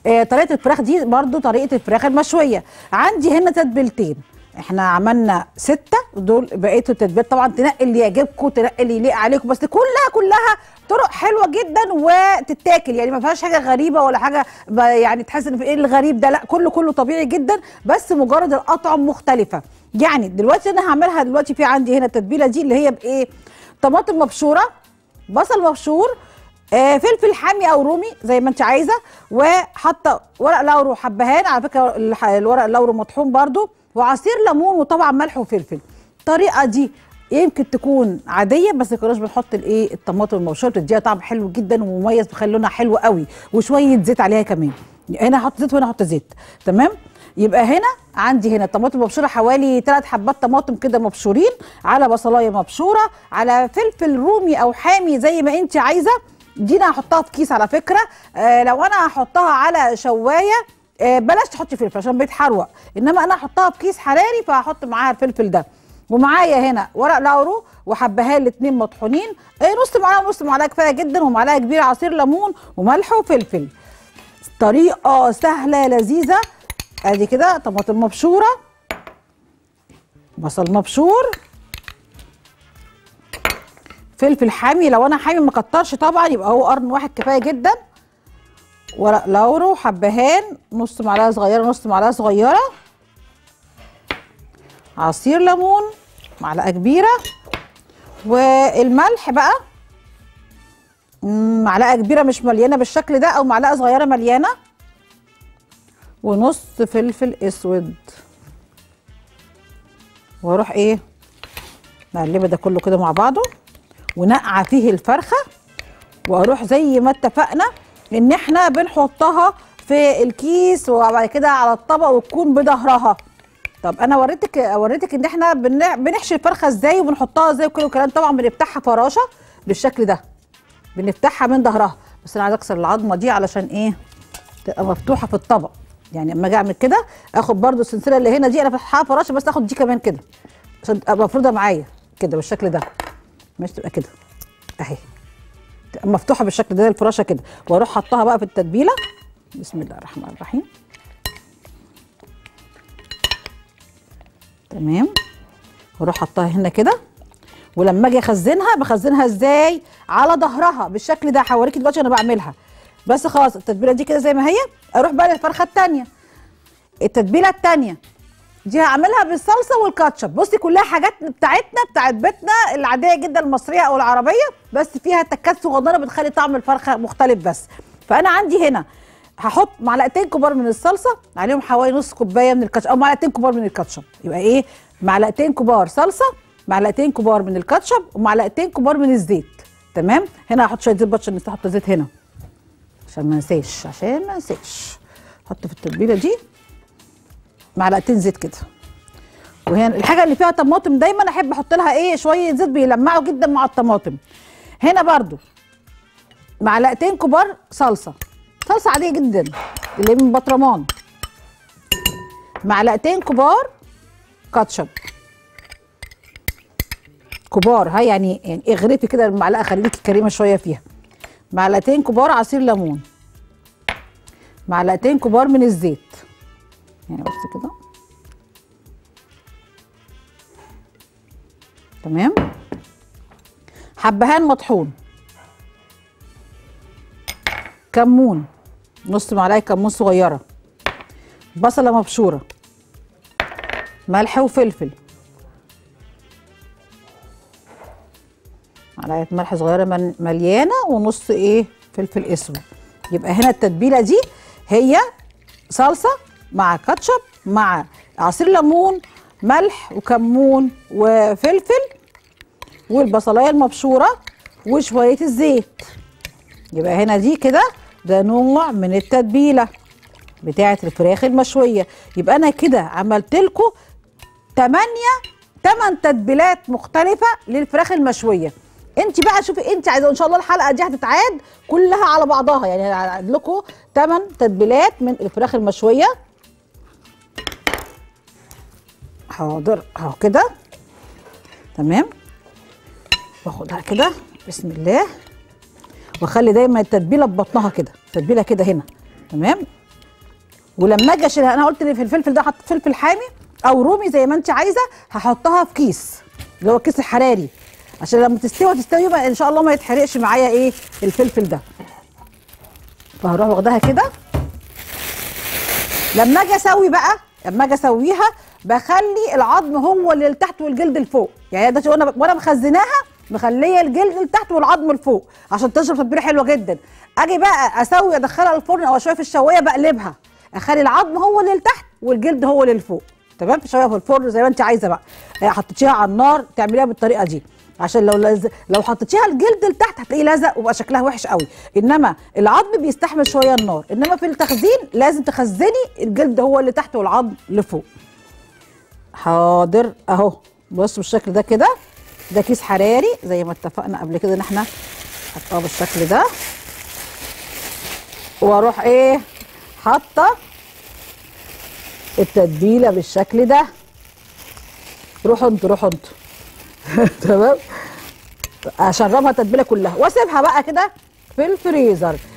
آه طريقه الفراخ دي برضو طريقه الفراخ المشويه عندي هنا تتبيلتين احنا عملنا ستة دول بقية التتبيلات طبعا تنقي اللي يعجبكم تنقي اللي يليق عليكم بس كلها كلها طرق حلوة جدا وتتاكل يعني ما فيهاش حاجة غريبة ولا حاجة ب- يعني تحس ان في ايه الغريب ده لا كله كله طبيعي جدا بس مجرد الأطعم مختلفة يعني دلوقتي انا هعملها دلوقتي في عندي هنا التتبيلة دي اللي هي بايه طماطم مبشورة بصل مبشور آه فلفل حامي او رومي زي ما انت عايزه وحاطه ورق لورو وحبهان على فكره الح- الورق اللورو مطحون برضو وعصير ليمون وطبعا ملح وفلفل الطريقه دي يمكن تكون عاديه بس ما كناش بنحط الايه الطماطم المبشوره بتديها طعم حلو جدا ومميز بيخلي لونها حلو قوي وشويه زيت عليها كمان هنا احط زيت وهنا احط زيت تمام يبقى هنا عندي هنا طماطم مبشوره حوالي ثلاث حبات طماطم كده مبشورين على بصلايه مبشوره على فلفل رومي او حامي زي ما انت عايزه دي انا هحطها في كيس على فكره آه لو انا هحطها على شوايه آه بلاش تحطي فلفل عشان بيتحروق انما انا هحطها في كيس حراري فهحط معاها الفلفل ده ومعايا هنا ورق لورو وحبهان الاتنين مطحونين آه نص معلقه ونص معلقه كفايه جدا ومعلقه كبيره عصير ليمون وملح وفلفل طريقه سهله لذيذه ادي كده طماطم مبشوره بصل مبشور فلفل حامي لو انا حامي ما كترش طبعا يبقى هو قرن واحد كفايه جدا ورق لورو حبهان نص معلقه صغيره نص معلقه صغيره عصير ليمون معلقه كبيره والملح بقى مم، معلقه كبيره مش مليانه بالشكل ده او معلقه صغيره مليانه ونص فلفل اسود واروح ايه مقلبه ده كله كده مع بعضه ونقع فيه الفرخه واروح زي ما اتفقنا ان احنا بنحطها في الكيس وبعد كده على الطبق وتكون بظهرها طب انا وريتك وريتك ان احنا بن- بنحشي الفرخه ازاي وبنحطها ازاي وكل الكلام طبعا بنفتحها فراشه بالشكل ده بنفتحها من ظهرها بس انا عايزه اكسر العظمه دي علشان ايه تبقى مفتوحه في الطبق يعني اما اجي اعمل كده اخد برضو السلسله اللي هنا دي انا فاتحاها فراشه بس اخد دي كمان كده عشان تبقى مفروضه معايا كده بالشكل ده مش تبقى كده اهي تبقى مفتوحه بالشكل ده زي الفراشه كده واروح حطها بقى في التتبيله بسم الله الرحمن الرحيم تمام واروح حطها هنا كده ولما اجي اخزنها بخزنها ازاي على ظهرها بالشكل ده هوريكي دلوقتي انا بعملها بس خلاص التتبيله دي كده زي ما هي اروح بقى للفرخه التانيه التتبيله التانيه دي هعملها بالصلصه والكاتشب بصي كلها حاجات بتاعتنا بتاعت بيتنا العاديه جدا المصريه او العربيه بس فيها تكات صغيره بتخلي طعم الفرخه مختلف بس فانا عندي هنا هحط معلقتين كبار من الصلصه عليهم حوالي نص كوبايه من الكاتشب او معلقتين كبار من الكاتشب يبقى ايه معلقتين كبار صلصه معلقتين كبار من الكاتشب ومعلقتين كبار من الزيت تمام هنا هحط شويه زيت بطش نسيت احط زيت هنا عشان ما انساش عشان ما انساش احط في التتبيله دي معلقتين زيت كده وهنا الحاجه اللي فيها طماطم دايما احب احط لها ايه شويه زيت بيلمعوا جدا مع الطماطم هنا برضو معلقتين كبار صلصه صلصه عاديه جدا اللي هي من بطرمان معلقتين كبار كاتشب كبار ها يعني يعني اغرفي كده المعلقه خليكي كريمه شويه فيها معلقتين كبار عصير ليمون معلقتين كبار من الزيت يعني بص كده تمام حبهان مطحون كمون نص معلقه كمون صغيره بصله مبشوره ملح وفلفل معلقه ملح صغيره من- مليانه ونص ايه فلفل اسود يبقى هنا التتبيله دي هي صلصه مع كاتشب مع عصير ليمون ملح وكمون وفلفل والبصلايه المبشوره وشويه الزيت يبقى هنا دي كده ده نوع من التتبيله بتاعه الفراخ المشويه يبقى انا كده عملت لكم 8 8 تتبيلات مختلفه للفراخ المشويه انت بقى شوفي انت عايزه ان شاء الله الحلقه دي هتتعاد كلها على بعضها يعني هعد لكم 8 تتبيلات من الفراخ المشويه حاضر اهو كده تمام واخدها كده بسم الله واخلي دايما التتبيله ببطنها كده التتبيله كده هنا تمام ولما اجي اشيلها انا قلت لي في الفلفل ده حط فلفل حامي او رومي زي ما انت عايزه هحطها في كيس اللي هو الكيس الحراري عشان لما تستوي تستوي بقى ان شاء الله ما يتحرقش معايا ايه الفلفل ده فهروح واخداها كده لما اجي اسوي بقى لما اجي اسويها بخلي العظم هو اللي لتحت والجلد لفوق يعني ده وانا وانا مخزناها مخليه الجلد لتحت والعظم لفوق عشان تشرب تتبيله حلوه جدا اجي بقى اسوي ادخلها الفرن او اشويها في الشوايه بقلبها اخلي العظم هو اللي لتحت والجلد هو اللي لفوق تمام شويه في الفرن زي ما انت عايزه بقى آه، حطيتيها على النار تعمليها بالطريقه دي عشان لو لز... لو حطيتيها الجلد لتحت هتلاقيه لزق وبقى شكلها وحش قوي انما العظم بيستحمل شويه النار انما في التخزين لازم تخزني الجلد هو اللي تحت والعظم لفوق حاضر اهو بص بالشكل ده كده ده كيس حراري زي ما اتفقنا قبل كده ان احنا نحطها بالشكل ده واروح ايه حاطه التتبيله بالشكل ده روحوا انتوا روحوا انتوا تمام اشربها التتبيله كلها واسيبها بقى كده في الفريزر